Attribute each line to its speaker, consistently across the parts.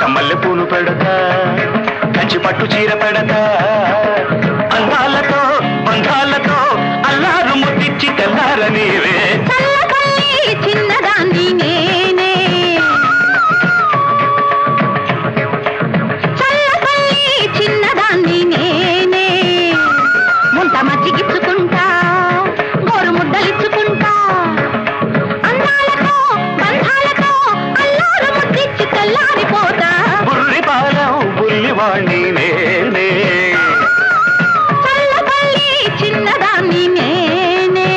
Speaker 1: మల్లెపూలు పెడతా కంచి పట్టు చీర పెడతా అందాలతో బంధాలతో అల్లారు ముద్దిచ్చి తెల్లార నీవే
Speaker 2: చల్లపల్లి చిన్నదాన్ని నేనే చల్లపల్లి చిన్నదాన్ని నేనే ముంత మజ్జిగిచ్చుకుంటా గోరు ముద్దలిచ్చుకుంటా అందాలతో బంధాలతో అల్లారు ముద్దిచ్చి తెల్లారిపోతా
Speaker 1: బుర్రి పాలం బుల్లివాణ్ణి నేనే
Speaker 2: చల్లపల్లి చిన్నదాన్ని నేనే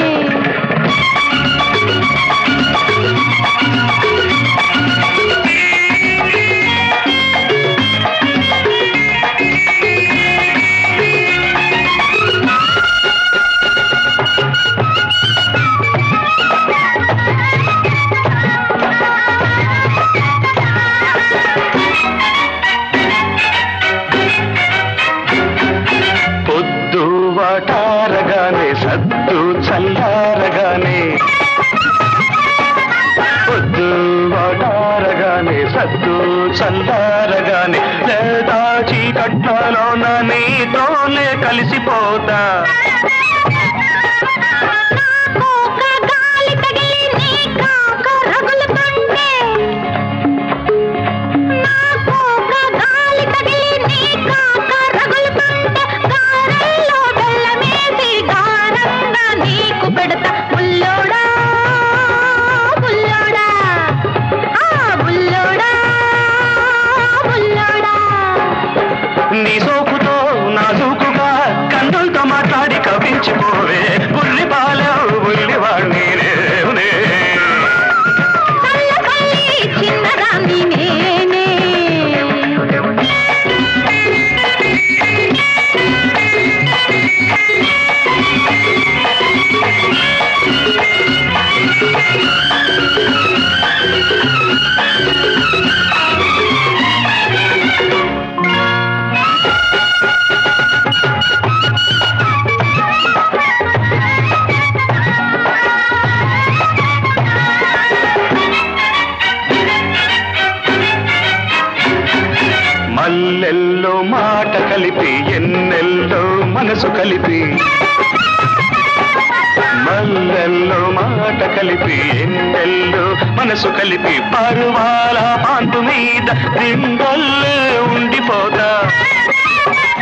Speaker 1: పొద్దు వాటారగానే సద్దు చల్లారగానే పొద్దు వాటారగానే సద్దు చల్లారగానే లేదా చీకట్లలోన నీతోనే కలిసిపోతా
Speaker 2: నాకోక గాలి తగిలి నీ కాక రగులుతుంటే నాకోక గాలి తగిలి నీ కాక రగులుతుంటే గారెల్లో బెల్లమేసి గారంగా నీకు పెడతా బుల్లోడా బుల్లోడా ఆ బుల్లోడా బుల్లోడా
Speaker 1: నీ సోపుతో నాజూకుగా కన్నులతో మాట్లాడి కవించిపోవే బుల్లి పాలం బుల్లివాణ్ణి నేనే
Speaker 2: చల్లపల్లి చిన్నదాన్ని నేనే
Speaker 1: మల్లెల్లో మాట కలిపి ఎన్నెల్లో మనసు కలిపి మల్లెల్లో మాట కలిపి ఎన్నెల్లో మనసు కలిపి పరువాల పాంటు మీద రింగల్లే ఉండిపోతా